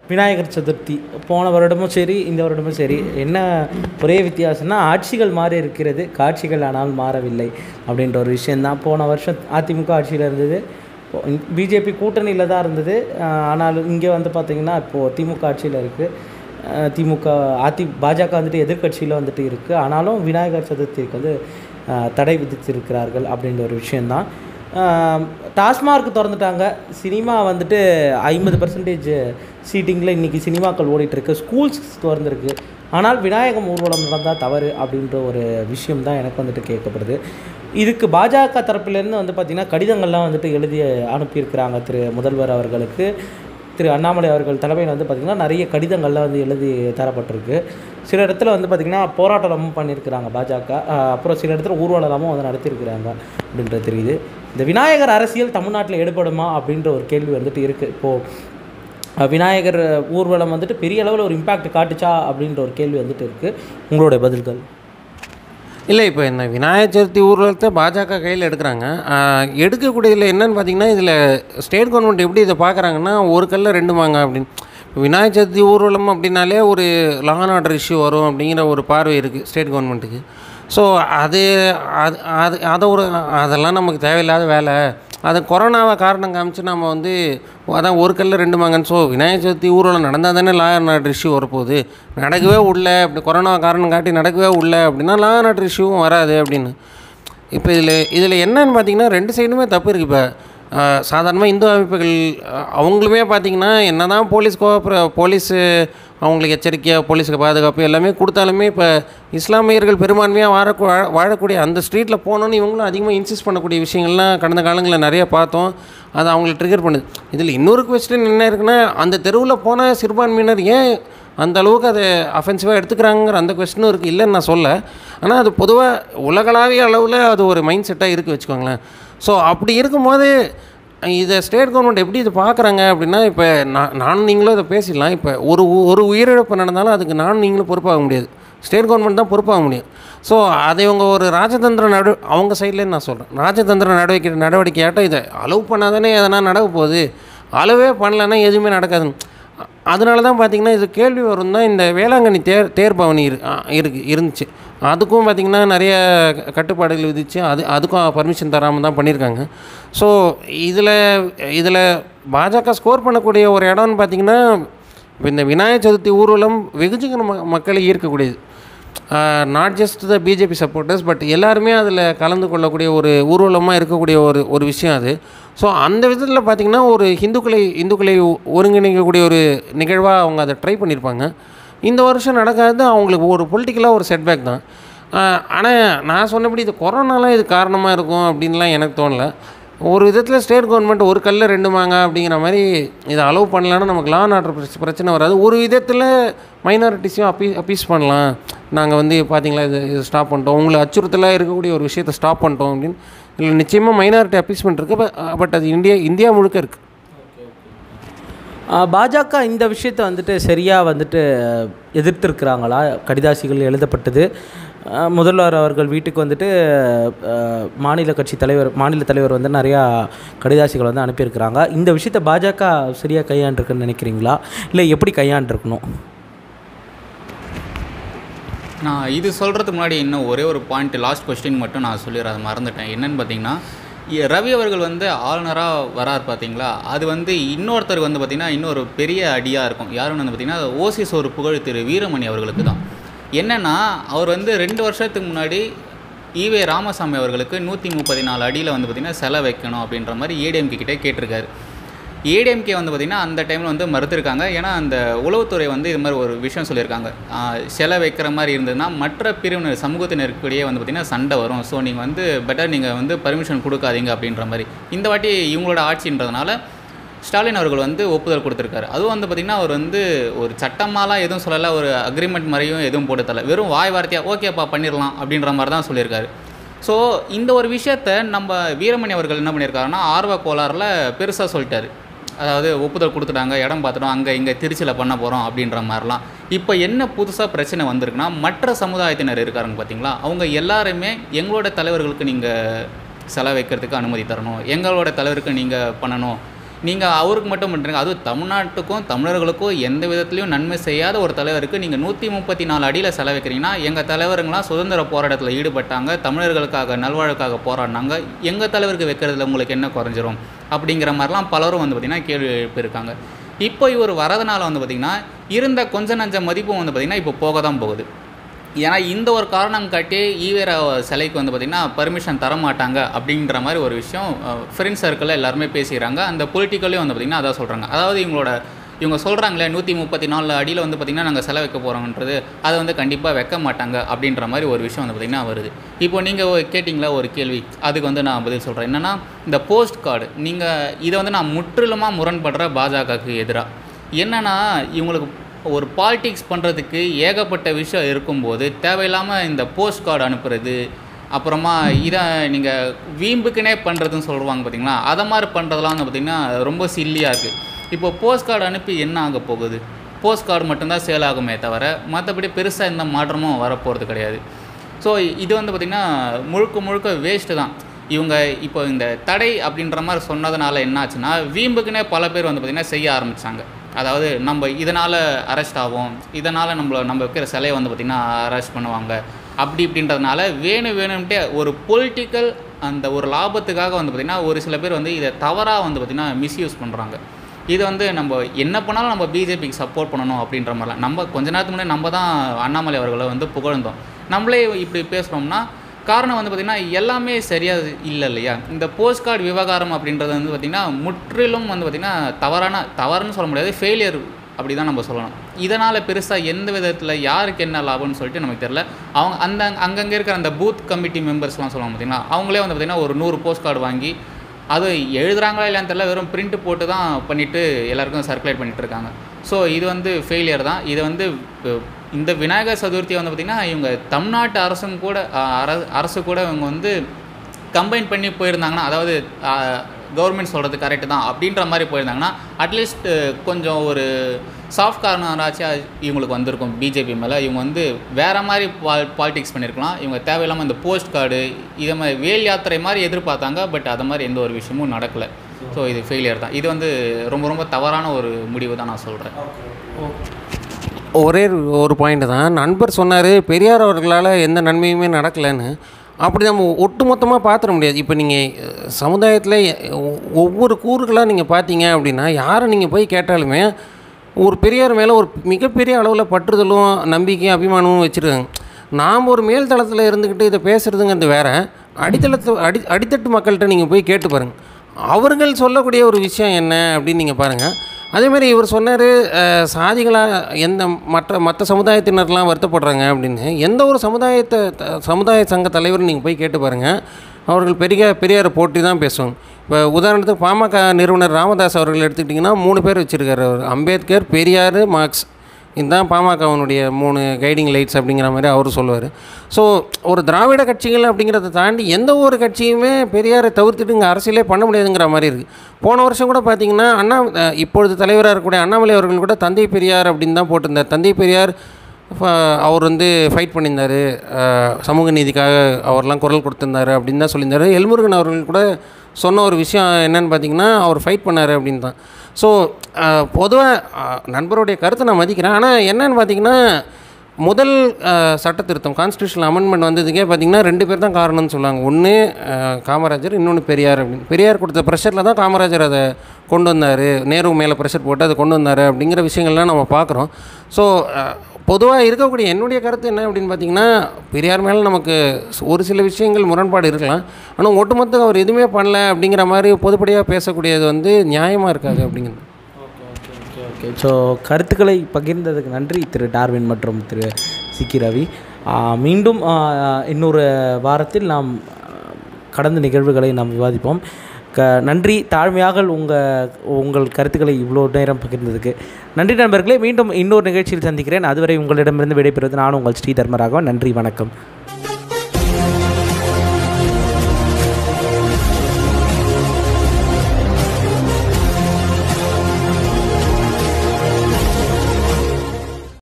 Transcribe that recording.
விநாயகர் சதுர்த்தி போன வருடமும் சரி இந்த வருடமும் சரி என்ன ஒரே வித்தியாசம்னா ஆட்சிகள் மாறி இருக்கிறது காட்சிகள் ஆனால் மாறவில்லை அப்படின்ற ஒரு விஷயந்தான் போன வருஷம் அதிமுக ஆட்சியில் இருந்தது பிஜேபி கூட்டணியில் தான் இருந்தது ஆஹ் ஆனாலும் இங்கே வந்து பார்த்திங்கன்னா இப்போது திமுக ஆட்சியில் இருக்குது திமுக அதி பாஜக வந்துட்டு எதிர்க்கட்சியில் வந்துட்டு இருக்குது ஆனாலும் விநாயகர் சதுர்த்திக்கு வந்து ஆஹ் தடை விதித்திருக்கிறார்கள் அப்படின்ற ஒரு விஷயந்தான் டாஸ்மார்க் திறந்துட்டாங்க சினிமா வந்துட்டு ஐம்பது பர்சன்டேஜ் சீட்டிங்கில் இன்றைக்கி சினிமாக்கள் ஓடிட்டுருக்கு ஸ்கூல்ஸ் திறந்துருக்கு ஆனால் விநாயகம் ஊர்வலம் நடந்தால் தவறு அப்படின்ற ஒரு விஷயம் தான் எனக்கு வந்துட்டு கேட்கப்படுது இதுக்கு பாஜக தரப்பிலேருந்து வந்து பார்த்திங்கன்னா கடிதங்கள்லாம் வந்துட்டு எழுதி அனுப்பியிருக்கிறாங்க திரு முதல்வர் அவர்களுக்கு திரு அண்ணாமலை அவர்கள் தலைமையில் வந்து பார்த்திங்கன்னா நிறைய கடிதங்கள்லாம் வந்து எழுதி தரப்பட்டிருக்கு சில இடத்துல வந்து பார்த்திங்கன்னா போராட்டமும் பண்ணியிருக்கிறாங்க பாஜக ஆஹ் அப்புறம் சில இடத்துல ஊர்வலமும் வந்து நடத்தியிருக்கிறாங்க அப்படின்றது தெரியுது இந்த விநாயகர் அரசியல் தமிழ்நாட்டில் ஈடுபடுமா அப்படின்ற ஒரு கேள்வி வந்துட்டு இருக்குது இப்போது அஹ் விநாயகர் ஊர்வலம் வந்துட்டு பெரிய அளவில் ஒரு இம்பேக்ட் காட்டுச்சா அப்படின்ற ஒரு கேள்வி வந்துட்டு இருக்குது உங்களுடைய பதில்கள் இல்லை இப்போ இந்த விநாயகர் சதுர்த்தி ஊர்வலத்தை பாஜக கையில் எடுக்கிறாங்க ஆஹ் எடுக்கக்கூடியதில் என்னன்னு பார்த்தீங்கன்னா இதில் ஸ்டேட் கவர்மெண்ட் எப்படி இதை பார்க்குறாங்கன்னா ஒரு கல்ல ரெண்டு மாங்க அப்படின்னு இப்போ விநாயகர் சதுர்த்தி ஊர்வலம் அப்படின்னாலே ஒரு லா அண்ட் ஆர்டர் இஷ்யூ வரும் அப்படிங்கிற ஒரு பார்வை இருக்குது ஸ்டேட் கவர்மெண்ட்டுக்கு ஸோ அது அது அது அதை ஒரு அதெல்லாம் நமக்கு தேவையில்லாத வேலை அது கொரோனாவை காரணம் காமிச்சு நம்ம வந்து அதான் ஒரு கல்ல ரெண்டு மாங்கன்னு ஸோ விநாயகர் சதுர்த்தி ஊர்வலம் நடந்தால் தானே லா அண்ட் ஆர்டர் இஷ்யூ வரப்போகுது நடக்கவே உள்ள அப்படி கொரோனா காரணம் காட்டி நடக்கவே உள்ள அப்படின்னா லா அண்ட் ஆர்டர் இஷ்யூவும் வராது அப்படின்னு இப்போ இதில் இதில் என்னன்னு பார்த்தீங்கன்னா ரெண்டு சைடுமே தப்பு இருக்குது இப்போ சாதாரணமாக இந்து அமைப்புகள் அஹ், அவங்களுமே பார்த்தீங்கன்னா என்ன தான் போலீஸ் கோஆப்ர போலீஸு அவங்களுக்கு எச்சரிக்கையாக போலீஸுக்கு பாதுகாப்பு எல்லாமே கொடுத்தாலுமே இப்போ இஸ்லாமியர்கள் பெரும்பான்மையாக வாழ வாழக்கூடிய அந்த ஸ்ட்ரீட்டில் போகணுன்னு இவங்களும் அதிகமாக இன்சிஸ்ட் பண்ணக்கூடிய விஷயங்கள்லாம் கடந்த காலங்களில் நிறைய பார்த்தோம் அது அவங்களை ட்ரிகர் பண்ணுது இதில் இன்னொரு கொஸ்டின் என்ன இருக்குன்னா அந்த தெருவில் போன சிறுபான்மையினர் ஏன் அந்த அளவுக்கு அதை அஃபென்சிவாக எடுத்துக்கிறாங்கிற அந்த கொஸ்டினும் இருக்குது இல்லைன்னு நான் சொல்ல ஆனால் அது பொதுவாக உலகளாவிய அளவில் அது ஒரு மைண்ட் செட்டாக இருக்குது வச்சுக்கோங்களேன் ஸோ அப்படி இருக்கும்போது இதை ஸ்டேட் கவர்மெண்ட் எப்படி இது பார்க்குறாங்க அப்படின்னா இப்போ நான் நானும் நீங்களும் இதை பேசிடலாம் இப்போ ஒரு உ- ஒரு உயிரிழப்பு நடந்தாலும் அதுக்கு நானும் நீங்களும் பொறுப்பாக முடியாது ஸ்டேட் கவர்மெண்ட் தான் பொறுப்பாக முடியும் ஸோ அதை இவங்க ஒரு ராஜதந்திர நடு அவங்க சைட்லேருந்து நான் சொல்கிறேன் ராஜதந்திர நடவடிக்கை நடவடிக்கையாட்டம் இதை அலோவ் பண்ணாதானே எதனா நடக்க போகுது அலோவே பண்ணலன்னா எதுவுமே நடக்காது அதனால தான் பார்த்தீங்கன்னா இது கேள்வி வரும் தான் இந்த வேளாங்கண்ணி தேர் தேர் பவனி இரு ஆ, இருக்கு இருந்துச்சு அதுக்கும் பார்த்திங்கன்னா நிறைய க- கட்டுப்பாடுகள் விதிச்சு அது அதுக்கும் பர்மிஷன் தராமல் தான் பண்ணியிருக்காங்க ஸோ இதில் இதில் பாஜக ஸ்கோர் பண்ணக்கூடிய ஒரு இடம்னு பார்த்திங்கன்னா இப்போ இந்த விநாயகர் சதுர்த்தி ஊர்வலம் வெகுஜன ம மக்களை ஈர்க்கக்கூடியது not just the BJP supporters but எல்லாருமே அதில் கலந்து கொள்ளக்கூடிய ஒரு ஊர்வலமாக இருக்கக்கூடிய ஒரு ஒரு விஷயம் அது ஸோ அந்த விதத்தில் பார்த்திங்கன்னா ஒரு இந்துக்களை இந்துக்களை ஒ- ஒருங்கிணைக்கக்கூடிய ஒரு நிகழ்வாக அவங்க அதை ட்ரை பண்ணியிருப்பாங்க இந்த வருஷம் நடக்காது அவங்களுக்கு ஒரு பொலிட்டிக்கலாக ஒரு செட்பேக் தான் ஆனால் நான் சொன்னபடி இது கொரோனாலாம் இது காரணமாக இருக்கும் அப்படின்லாம் எனக்கு தோணலை ஒரு விதத்தில் ஸ்டேட் கவர்மெண்ட் ஒரு கல்ல ரெண்டு மாங்க அப்படிங்கிற மாதிரி இதை அலோவ் பண்ணலான்னா நமக்கு லா அண்ட் ஆர்டர் பிரச்சனை வராது ஒரு விதத்தில் மைனாரிட்டிஸையும் அப்பீ அப்பீஸ் பண்ணலாம் நாங்கள் வந்து பார்த்தீங்களா இது இது ஸ்டாப் பண்ணிட்டோம் உங்களை அச்சுறுத்தலாக இருக்கக்கூடிய ஒரு விஷயத்தை ஸ்டாப் பண்ணிட்டோம் அப்படின்னு இதில் நிச்சயமாக மைனாரிட்டி அப்பீஸ்மெண்ட் இருக்குது பட் அது இந்தியா இந்தியா முழுக்க இருக்குது ஆஹ் பாஜக இந்த விஷயத்தை வந்துட்டு சரியாக வந்துட்டு எதிர்த்திருக்கிறாங்களா கடிதாசிகள் எழுதப்பட்டது ஆஹ் முதல்வர் அவர்கள் வீட்டுக்கு வந்துட்டு ஆஹ் மாநில கட்சி தலைவர் மாநில தலைவர் வந்து நிறையா கடிதாசிகள் வந்து அனுப்பியிருக்கிறாங்க இந்த விஷயத்தை பாஜக சரியாக கையாண்டிருக்குன்னு நினைக்கிறீங்களா இல்லை எப்படி கையாண்டிருக்கணும் நான் இது சொல்கிறதுக்கு முன்னாடி இன்னும் ஒரே ஒரு பாயிண்ட் லாஸ்ட் கொஸ்டின் மட்டும் நான் சொல்லிடுறேன் அதை மறந்துட்டேன் என்னன்னு பார்த்தீங்கன்னா இ- ரவி அவர்கள் வந்து ஆளுநராக வரார் பார்த்தீங்களா அது வந்து இன்னொருத்தருக்கு வந்து பார்த்தீங்கன்னா இன்னொரு பெரிய அடியாக இருக்கும் யாருன்னு வந்து பார்த்தீங்கன்னா ஓசிஸ் ஒரு புகழ் திரு வீரமணி அவர்களுக்கு தான் என்னென்னா அவர் வந்து ரெண்டு வருஷத்துக்கு முன்னாடி ஈவே ராமசாமி அவர்களுக்கு நூற்றி முப்பத்தி நாலு அடியில் வந்து பார்த்திங்கன்னா செலை வைக்கணும் அப்படின்ற மாதிரி ஏடிஎம்கே கிட்டே கேட்டிருக்காரு ஏடிஎம்கே வந்து பார்த்திங்கன்னா அந்த டைமில் வந்து மறுத்திருக்காங்க ஏன்னா அந்த உளவுத்துறை வந்து இது மாதிரி ஒரு விஷயம் சொல்லியிருக்காங்க ஆஹ் சிலை வைக்கிற மாதிரி இருந்ததுன்னா மற்ற பிரிவினர் சமூகத்தினருக்கிடையே வந்து பார்த்திங்கன்னா சண்டை வரும் ஸோ நீங்கள் வந்து பெட்டர் நீங்கள் வந்து பர்மிஷன் கொடுக்காதீங்க அப்படின்ற மாதிரி இந்த வாட்டி இவங்களோட ஆட்சின்றதுனால ஸ்டாலின் அவர்கள் வந்து ஒப்புதல் கொடுத்துருக்காரு அதுவும் வந்து பார்த்திங்கன்னா அவர் வந்து ஒரு சட்டமாலாம் எதுவும் சொல்லலை ஒரு அக்ரிமெண்ட் மாதிரியும் எதுவும் போட்டு தரல வெறும் வாய் வார்த்தையாக ஓகேப்பா பண்ணிடலாம் அப்படின்ற மாதிரி தான் சொல்லியிருக்காரு ஸோ இந்த ஒரு விஷயத்த நம்ம வீரமணி அவர்கள் என்ன பண்ணியிருக்காருன்னா ஆர்வ கோளாறுல பெருசாக சொல்லிட்டாரு அதாவது ஒப்புதல் கொடுத்துட்டாங்க இடம் பார்த்துட்டோம் அங்கே இங்கே திருச்சியில் பண்ண போகிறோம் அப்படின்ற மாதிரிலாம் இப்போ என்ன புதுசாக பிரச்சனை வந்திருக்குன்னா மற்ற சமுதாயத்தினர் இருக்காருங்க பார்த்தீங்களா அவங்க எல்லாருமே எங்களோட தலைவர்களுக்கு நீங்கள் செலவு வைக்கிறதுக்கு அனுமதி தரணும் எங்களோட தலைவருக்கு நீங்கள் பண்ணணும் நீங்கள் அவருக்கு மட்டும் பண்ணுறீங்க அதுவும் தமிழ்நாட்டுக்கும் தமிழர்களுக்கும் எந்த விதத்துலையும் நன்மை செய்யாத ஒரு தலைவருக்கு நீங்கள் நூற்றி முப்பத்தி நாலு அடியில் செலவைக்கிறீங்கன்னா எங்கள் தலைவருங்களாம் சுதந்திர போராட்டத்தில் ஈடுபட்டாங்க தமிழர்களுக்காக நல்வாழ்வுக்காக போராடினாங்க எங்கள் தலைவருக்கு வைக்கிறதுல உங்களுக்கு என்ன குறைஞ்சிரும் அப்படிங்கிற மாதிரிலாம் பலரும் வந்து பார்த்திங்கன்னா கேள்வி எழுப்பியிருக்காங்க இப்போ இவர் வரதுனால வந்து பார்த்திங்கன்னா இருந்த கொஞ்ச நஞ்ச மதிப்பும் வந்து பார்த்திங்கன்னா இப்போ போக தான் போகுது ஏன்னா இந்த ஒரு காரணம் காட்டி ஈவேரா சிலைக்கு வந்து பார்த்திங்கன்னா பர்மிஷன் தர மாட்டாங்க அப்படின்ற மாதிரி ஒரு விஷயம் ஃப்ரெண்ட்ஸ் சர்க்கிளில் எல்லாருமே பேசிக்கிறாங்க அந்த பொலிட்டிக்கலையும் வந்து பார்த்திங்கன்னா அதான் சொல்கிறாங்க அதாவது இவங்களோட இவங்க சொல்கிறாங்களே நூற்றி முப்பத்தி நாலு அடியில் வந்து பார்த்திங்கன்னா நாங்கள் செலை வைக்க போகிறோன்றது அதை வந்து கண்டிப்பாக வைக்க மாட்டாங்க அப்படின்ற மாதிரி ஒரு விஷயம் வந்து பார்த்திங்கன்னா வருது இப்போ நீங்கள் கேட்டிங்களா ஒரு கேள்வி அதுக்கு வந்து நான் பதில் சொல்கிறேன் என்னென்னா இந்த போஸ்ட் கார்டு நீங்கள் இதை வந்து நான் முற்றிலுமாக முரண்படுற பாஜகவுக்கு எதிராக என்னென்னா இவங்களுக்கு ஒரு பாலிடிக்ஸ் பண்ணுறதுக்கு ஏகப்பட்ட விஷயம் இருக்கும்போது தேவையில்லாமல் இந்த போஸ்ட் கார்டு அனுப்புறது அப்புறமா இதை நீங்கள் வீம்புக்குனே பண்ணுறதுன்னு சொல்லுவாங்க பார்த்தீங்களா அதை மாதிரி பண்ணுறதுலாம் வந்து பார்த்திங்கன்னா ரொம்ப சில்லியாக இருக்குது இப்போ போஸ்ட் கார்டு அனுப்பி என்ன ஆக போகுது போஸ்ட் கார்டு மட்டும்தான் சேல் ஆகுமே தவிர மற்றபடி பெருசாக எந்த மாற்றமும் வரப்போகிறது கிடையாது ஸோ இது வந்து பார்த்திங்கன்னா முழுக்க முழுக்க வேஸ்ட்டு தான் இவங்க இப்போ இந்த தடை அப்படின்ற மாதிரி சொன்னதுனால என்னாச்சுன்னா வீம்புக்குனே பல பேர் வந்து பார்த்திங்கன்னா செய்ய ஆரம்பித்தாங்க அதாவது நம்ம இதனால் அரெஸ்ட் ஆகும் இதனால் நம்மள நம்ம வைக்கிற சிலையை வந்து பார்த்திங்கன்னா அரெஸ்ட் பண்ணுவாங்க அப்படி இப்படின்றதுனால வேணும் வேணும்ட்டே ஒரு பொலிட்டிக்கல் அந்த ஒரு லாபத்துக்காக வந்து பார்த்திங்கன்னா ஒரு சில பேர் வந்து இதை தவறாக வந்து பார்த்திங்கன்னா மிஸ்யூஸ் பண்ணுறாங்க இது வந்து நம்ம என்ன பண்ணாலும் நம்ம பிஜேபிக்கு சப்போர்ட் பண்ணணும் அப்படின்ற மாதிரிலாம் நம்ம கொஞ்ச நேரத்துக்கு முன்னாடி நம்ம தான் அண்ணாமலை அவர்களை வந்து புகழ்ந்தோம் நம்மளே இப்படி பேசுகிறோம்னா காரணம் வந்து பார்த்திங்கன்னா எல்லாமே சரியாக இல்லை இல்லையா இந்த போஸ்ட் கார்டு விவகாரம் அப்படின்றது வந்து பார்த்திங்கன்னா முற்றிலும் வந்து பார்த்திங்கன்னா தவறான தவறுன்னு சொல்ல முடியாது ஃபெயிலியர் அப்படி தான் நம்ம சொல்லணும் இதனால் பெருசாக எந்த விதத்தில் யாருக்கு என்ன லாபம்னு சொல்லிட்டு நமக்கு தெரில அவங்க அந்த அங்கங்கே இருக்கிற அந்த பூத் கமிட்டி மெம்பர்ஸ்லாம் சொல்லுவாங்க பார்த்திங்களா அவங்களே வந்து பார்த்திங்கன்னா ஒரு நூறு போஸ்ட் கார்டு வாங்கி அது எழுதுறாங்களா இல்லையான்னு தெரியல வெறும் பிரிண்ட் போட்டு தான் பண்ணிவிட்டு எல்லாருக்கும் சர்க்குலேட் பண்ணிட்டு இருக்காங்க ஸோ இது வந்து ஃபெயிலியர் தான் இது வந்து அஹ், இந்த விநாயகர் சதுர்த்தியை வந்து பார்த்திங்கன்னா இவங்க தமிழ்நாட்டு அரசும் கூட அஹ், அர அரசு கூட இவங்க வந்து கம்பைன் பண்ணி போயிருந்தாங்கன்னா அதாவது கவர்மெண்ட் சொல்கிறது கரெக்டு தான் அப்படின்ற மாதிரி போயிருந்தாங்கன்னா அட்லீஸ்ட் கொஞ்சம் ஒரு சாஃப்ட் கார்னராச்சும் இவங்களுக்கு வந்திருக்கும் பிஜேபி மேலே இவங்க வந்து வேறு மாதிரி பால் பாலிடிக்ஸ் பண்ணியிருக்கலாம் இவங்க தேவையில்லாமல் இந்த போஸ்ட் கார்டு இதை மாதிரி வேல் யாத்திரை மாதிரி எதிர்பார்த்தாங்க பட் அது மாதிரி எந்த ஒரு விஷயமும் நடக்கலை ஸோ இது ஃபெயிலியர் தான் இது வந்து ரொம்ப ரொம்ப தவறான ஒரு முடிவு தான் நான் சொல்கிறேன் ஒரே ஒரு பாயிண்ட் தான் நண்பர் சொன்னார் பெரியார் அவர்களால் எந்த நன்மையுமே நடக்கலைன்னு அப்படி நம்ம ஒட்டுமொத்தமாக பார்த்துட முடியாது இப்போ நீங்கள் சமுதாயத்தில் ஒவ்வொரு கூறுகளாக நீங்கள் பார்த்தீங்க அப்படின்னா யாரை நீங்கள் போய் கேட்டாலுமே ஒரு பெரியார் மேலே ஒரு மிகப்பெரிய அளவில் பற்றுதலும் நம்பிக்கையும் அபிமானமும் வச்சுருக்காங்க நாம் ஒரு மேல் தளத்தில் இருந்துக்கிட்டு இதை பேசுகிறதுங்கிறது வேற அடித்தளத்து அடி அடித்தட்டு மக்கள்கிட்ட நீங்கள் போய் கேட்டு பாருங்கள் அவர்கள் சொல்லக்கூடிய ஒரு விஷயம் என்ன அப்படின்னு நீங்கள் பாருங்கள் அதேமாதிரி இவர் சொன்னார் சாதிகளாக எந்த மற்ற மற்ற சமுதாயத்தினர்லாம் வருத்தப்படுறாங்க அப்படின்னு எந்த ஒரு சமுதாயத்தை த- சமுதாய சங்க தலைவரும் நீங்கள் போய் கேட்டு பாருங்கள் அவர்கள் பெரிய பெரியாரை போட்டி தான் பேசுவாங்க இப்போ உதாரணத்துக்கு பாமக நிறுவனர் ராமதாஸ் அவர்கள் எடுத்துக்கிட்டிங்கன்னா மூணு பேர் வச்சுருக்காரு அவர் அம்பேத்கர் பெரியார் மார்க்ஸ் இதுதான் பாமகவனுடைய மூணு கைடிங் லைட்ஸ் அப்படிங்கிற மாதிரி அவர் சொல்லுவார் ஸோ ஒரு திராவிட கட்சிகள் அப்படிங்கிறத தாண்டி எந்த ஒரு கட்சியுமே பெரியாரை தவிர்த்துட்டு இங்கே அரசியலே பண்ண முடியாதுங்கிற மாதிரி இருக்குது போன வருஷம் கூட பார்த்தீங்கன்னா அண்ணா அஹ், இப்பொழுது தலைவராக இருக்கக்கூடிய அண்ணாமலை அவர்கள் கூட தந்தை பெரியார் அப்படின்னு தான் போட்டிருந்தார் தந்தை பெரியார் ஃப- அவர் வந்து ஃபைட் பண்ணியிருந்தார் சமூக நீதிக்காக அவர்லாம் குரல் கொடுத்திருந்தாரு அப்படின்னு தான் சொல்லியிருந்தாரு எல்முருகன் அவர்கள் கூட சொன்ன ஒரு விஷயம் என்னன்னு பார்த்தீங்கன்னா அவர் ஃபைட் பண்ணார் அப்படின்னு தான் ஸோ பொதுவாக நண்பருடைய கருத்தை நான் மதிக்கிறேன் ஆனால் என்னன்னு பார்த்தீங்கன்னா முதல் அஹ், சட்ட திருத்தம் கான்ஸ்டியூஷன் அமெண்ட்மெண்ட் வந்ததுக்கே பார்த்தீங்கன்னா ரெண்டு பேர் தான் காரணம்னு சொல்லுவாங்க ஒன்று காமராஜர் இன்னொன்று பெரியார் அப்படின்னு பெரியார் கொடுத்த ப்ரெஷரில் தான் காமராஜர் அதை கொண்டு வந்தார் நேரு மேலே ப்ரெஷர் போட்டு அதை கொண்டு வந்தார் அப்படிங்கிற விஷயங்கள்லாம் நம்ம பார்க்குறோம் ஸோ பொதுவாக இருக்கக்கூடிய என்னுடைய கருத்து என்ன அப்படின்னு பார்த்தீங்கன்னா பெரியார் மேலே நமக்கு ஒரு சில விஷயங்கள் முரண்பாடு இருக்கலாம் ஆனால் ஒட்டுமொத்த அவர் எதுவுமே பண்ணல அப்படிங்கிற மாதிரி பொதுப்படையாக பேசக்கூடியது வந்து நியாயமாக இருக்காது அப்படிங்கிறது ஓகே ஓகே ஸோ கருத்துக்களை பகிர்ந்ததுக்கு நன்றி திரு டார்வின் மற்றும் திரு சிக்கி ரவி ஆ, மீண்டும் ஆ, இன்னொரு வாரத்தில் நாம் ஆ, கடந்த நிகழ்வுகளை நாம் விவாதிப்போம் க நன்றி தாழ்மையாக உங்கள் உங்கள் கருத்துக்களை இவ்வளோ நேரம் பகிர்ந்ததுக்கு நன்றி நண்பர்களே மீண்டும் இன்னொரு நிகழ்ச்சியில் சந்திக்கிறேன் அதுவரை உங்களிடமிருந்து விடைபெறுவது நான் உங்கள் ஸ்ரீ தர்மராகவன் நன்றி வணக்கம்